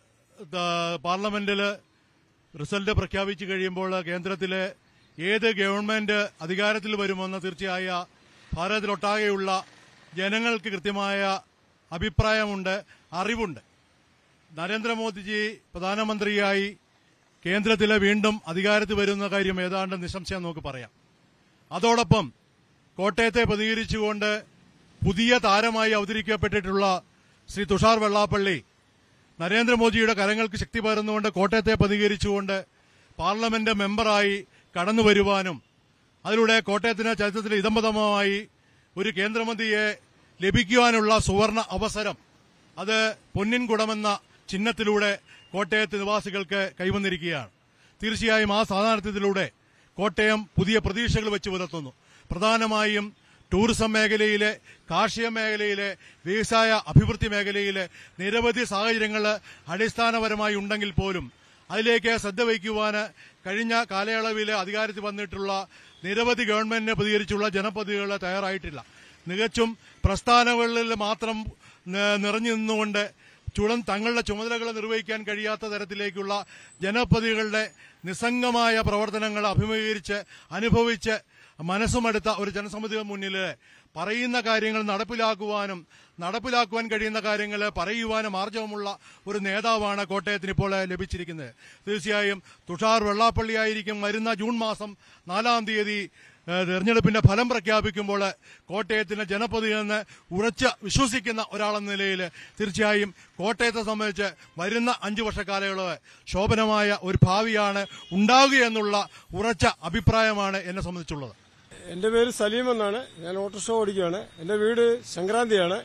ത- പാർലമെന്റിൽ റിസൾട്ട് പ്രഖ്യാപിച്ചു കഴിയുമ്പോൾ കേന്ദ്രത്തിലെ ഏത് ഗവൺമെന്റ് അധികാരത്തിൽ വരുമെന്ന് തീർച്ചയായ ഭാരതത്തിലൊട്ടാകെയുള്ള ജനങ്ങൾക്ക് കൃത്യമായ അഭിപ്രായമുണ്ട് അറിവുണ്ട് നരേന്ദ്രമോദിജി പ്രധാനമന്ത്രിയായി കേന്ദ്രത്തിൽ വീണ്ടും അധികാരത്തിൽ വരുന്ന കാര്യം ഏതാണ്ട് നിസ്സംശയം നമുക്ക് പറയാം അതോടൊപ്പം കോട്ടയത്തെ പ്രതികരിച്ചുകൊണ്ട് പുതിയ താരമായി അവതരിക്കപ്പെട്ടിട്ടുള്ള ശ്രീ തുഷാർ വെള്ളാപ്പള്ളി നരേന്ദ്രമോദിയുടെ കരങ്ങൾക്ക് ശക്തി പകർന്നുകൊണ്ട് കോട്ടയത്തെ പ്രതികരിച്ചുകൊണ്ട് പാർലമെന്റ് മെമ്പറായി കടന്നു വരുവാനും അതിലൂടെ കോട്ടയത്തിന് ചരിത്രത്തിൽ ഇതംബതമായി ഒരു കേന്ദ്രമന്ത്രിയെ ലഭിക്കുവാനുള്ള സുവർണ അവസരം അത് പൊന്നിൻകുടമെന്ന ചിഹ്നത്തിലൂടെ കോട്ടയത്ത് നിവാസികൾക്ക് കൈവന്നിരിക്കുകയാണ് തീർച്ചയായും ആ സ്ഥാനാർത്ഥ്യത്തിലൂടെ കോട്ടയം പുതിയ പ്രതീക്ഷകൾ വെച്ച് പുലർത്തുന്നു പ്രധാനമായും ടൂറിസം മേഖലയിലെ കാർഷിക മേഖലയിലെ വ്യവസായ അഭിവൃദ്ധി മേഖലയിലെ നിരവധി സാഹചര്യങ്ങൾ അടിസ്ഥാനപരമായി ഉണ്ടെങ്കിൽ പോലും അതിലേക്ക് ശ്രദ്ധ വയ്ക്കുവാൻ കഴിഞ്ഞ കാലയളവിൽ അധികാരത്തിൽ വന്നിട്ടുള്ള നിരവധി ഗവൺമെന്റിനെ പ്രതികരിച്ചുള്ള ജനപ്രതിനിധികൾ തയ്യാറായിട്ടില്ല തികച്ചും പ്രസ്ഥാനങ്ങളിൽ മാത്രം ന- നിറഞ്ഞു നിന്നുകൊണ്ട് ചുടൻ തങ്ങളുടെ ചുമതലകൾ നിർവഹിക്കാൻ കഴിയാത്ത തരത്തിലേക്കുള്ള ജനപ്രതിനിധികളുടെ നിസ്സംഗമായ പ്രവർത്തനങ്ങൾ അഭിമുഖീകരിച്ച് അനുഭവിച്ച് മനസ്സുമടുത്ത ഒരു ജനസമിതിയുടെ മുന്നിൽ പറയുന്ന കാര്യങ്ങൾ നടപ്പിലാക്കുവാനും നടപ്പിലാക്കുവാൻ കഴിയുന്ന കാര്യങ്ങൾ പറയുവാനും ആർജവമുള്ള ഒരു നേതാവാണ് കോട്ടയത്തിന് ഇപ്പോൾ ലഭിച്ചിരിക്കുന്നത് തീർച്ചയായും തുഷാർ വെള്ളാപ്പള്ളിയായിരിക്കും വരുന്ന ജൂൺ മാസം നാലാം തീയതി ഏഹ്, തെരഞ്ഞെടുപ്പിന്റെ ഫലം പ്രഖ്യാപിക്കുമ്പോൾ കോട്ടയത്തിന്റെ ജനപ്രതിനിധി ഉറച്ച വിശ്വസിക്കുന്ന ഒരാളെന്ന നിലയിൽ തീർച്ചയായും കോട്ടയത്തെ സംബന്ധിച്ച് വരുന്ന അഞ്ചു വർഷ കാലയളവ് ശോഭനമായ ഒരു ഭാവിയാണ് ഉണ്ടാകുകയെന്നുള്ള ഉറച്ച അഭിപ്രായമാണ് എന്നെ സംബന്ധിച്ചുള്ളത് എൻ്റെ പേര് സലീം എന്നാണ് ഞാൻ ഓട്ടോറിക്ഷ ഓടിക്കുകയാണ് എൻ്റെ വീട് സംക്രാന്തിയാണ്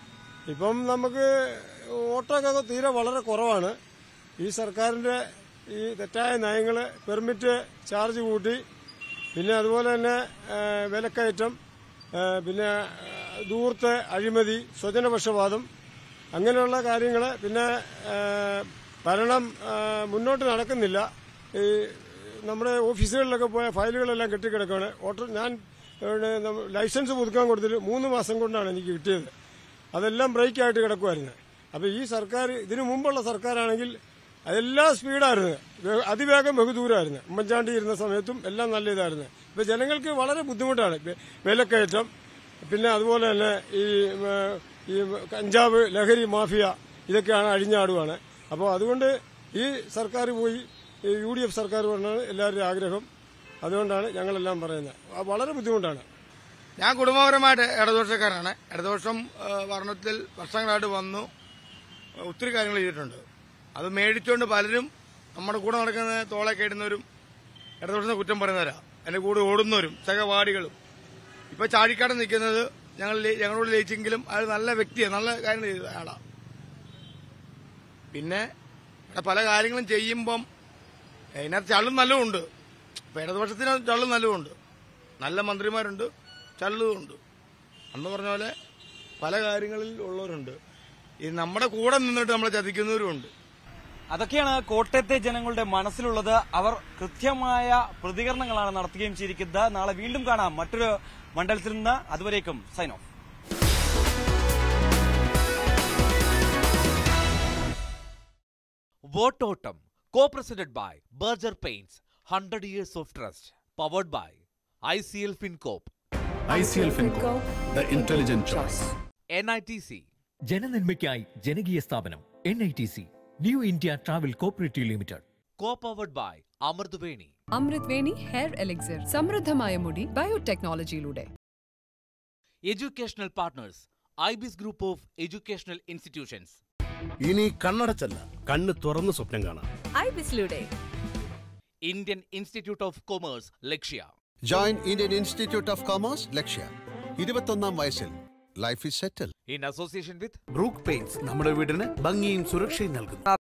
ഇപ്പം നമുക്ക് ഓട്ടോക്കൊക്കെ തീരെ വളരെ കുറവാണ് ഈ സർക്കാരിൻ്റെ ഈ തെറ്റായ നയങ്ങൾ പെർമിറ്റ് ചാർജ് കൂട്ടി പിന്നെ അതുപോലെ തന്നെ ആ, വിലക്കയറ്റം ആ, പിന്നെ ആ, ദൂർത്ത് അഴിമതി സ്വജനപക്ഷപാതം അങ്ങനെയുള്ള കാര്യങ്ങൾ പിന്നെ ആ, ഭരണം ആ, മുന്നോട്ട് നടക്കുന്നില്ല ഈ നമ്മുടെ ഓഫീസുകളിലൊക്കെ പോയ ഫയലുകളെല്ലാം കെട്ടിക്കിടക്കുകയാണ് ഓട്ടോ ഞാൻ ഇവിടെ നമ്മ- ലൈസൻസ് പുതുക്കാൻ കൊടുത്തിട്ട് മൂന്ന് മാസം കൊണ്ടാണ് എനിക്ക് കിട്ടിയത് അതെല്ലാം ബ്രേക്കായിട്ട് കിടക്കുമായിരുന്നു അപ്പോൾ ഈ സർക്കാർ ഇതിനു മുമ്പുള്ള സർക്കാരാണെങ്കിൽ അതെല്ലാം സ്പീഡായിരുന്നു വേ- അതിവേഗം ബഹുദൂരമായിരുന്നു ഉമ്മൻചാണ്ടി ഇരുന്ന സമയത്തും എല്ലാം നല്ല ഇതായിരുന്നു ഇപ്പൊ ജനങ്ങൾക്ക് വളരെ ബുദ്ധിമുട്ടാണ് വെ- വിലക്കയറ്റം പിന്നെ അതുപോലെ തന്നെ ഈ ഉം, ഈ കഞ്ചാവ് ലഹരി മാഫിയ ഇതൊക്കെയാണ് അഴിഞ്ഞാടുവാണ് അപ്പോൾ അതുകൊണ്ട് ഈ സർക്കാർ പോയി ഈ യു ഡി എഫ് സർക്കാർ പറഞ്ഞാണ് എല്ലാവരുടെയും ആഗ്രഹം അതുകൊണ്ടാണ് ഞങ്ങളെല്ലാം പറയുന്നത് ആ, വളരെ ബുദ്ധിമുട്ടാണ് ഞാൻ കുടുംബപരമായിട്ട് ഇടതുപക്ഷക്കാരാണ് ഇടതുപക്ഷം ആ, ഭരണത്തിൽ വർഷങ്ങളായിട്ട് വന്നു ഒത്തിരി കാര്യങ്ങൾ ചെയ്തിട്ടുണ്ട് അത് മേടിച്ചുകൊണ്ട് പലരും നമ്മുടെ കൂടെ നടക്കുന്ന തോളെ കേടുന്നവരും ഇടതുപക്ഷത്തെ കുറ്റം പറയുന്നവരാ എന്റെ കൂടെ ഓടുന്നവരും സഹപാഠികളും ഇപ്പൊ ചാഴിക്കാട് നിൽക്കുന്നത് ഞങ്ങൾ ലേ- ഞങ്ങളോട് ലയിച്ചെങ്കിലും അയാൾ നല്ല വ്യക്തിയാണ് നല്ല കാര്യങ്ങൾ ചെയ്ത ആളാ പിന്നെ ഇവിടെ പല കാര്യങ്ങളും ചെയ്യുമ്പം അതിനകത്ത് ചള്ളും നല്ലതുണ്ട് ഇപ്പൊ ഇടതുപക്ഷത്തിന് ചള്ളും നല്ലതുണ്ട് നല്ല മന്ത്രിമാരുണ്ട് ചള്ളുമുണ്ട് അന്ന് പറഞ്ഞ പോലെ പല കാര്യങ്ങളിൽ ഉള്ളവരുണ്ട് ഈ നമ്മുടെ കൂടെ നിന്നിട്ട് നമ്മളെ ചതിക്കുന്നവരുമുണ്ട് അതൊക്കെയാണ് കോട്ടയത്തെ ജനങ്ങളുടെ മനസ്സിലുള്ളത് അവർ കൃത്യമായ പ്രതികരണങ്ങളാണ് നടത്തുകയും ചെയ്തിരിക്കുന്നത് നാളെ വീണ്ടും കാണാം മറ്റൊരു മണ്ഡലത്തിൽ നിന്ന് അതുവരേക്കും സൈൻ ഓഫ് വോട്ടോട്ടം Co-presented by Berger Paints, 100 years of trust. Powered by ICL FinCorp, ICL FinCo, the intelligent choice. NITC, ജനനന്മയ്ക്കായി ജനകീയ സ്ഥാപനം N I T C new India travel cooperative limited co-powered by Amardveni. Amrutveni hair elixir സമൃദ്ധമായ മുടി ബയോടെക്നോളജിയിലൂടെ Educational partners, IBIS Group of Educational Institutions. ഇനി കണ്ണടച്ചല്ല കണ്ണ് തുറന്ന് സ്വപ്നം കാണാം ഐബിസിലൂടെ Indian Institute of Commerce, Lakshya. Join Indian institute of commerce Lakshya ഇരുപത്തൊന്നാം വയസ്സിൽ life is settle In association with Brook paints നമ്മുടെ വീടിന് ഭംഗിയും സുരക്ഷയും നൽകുന്നു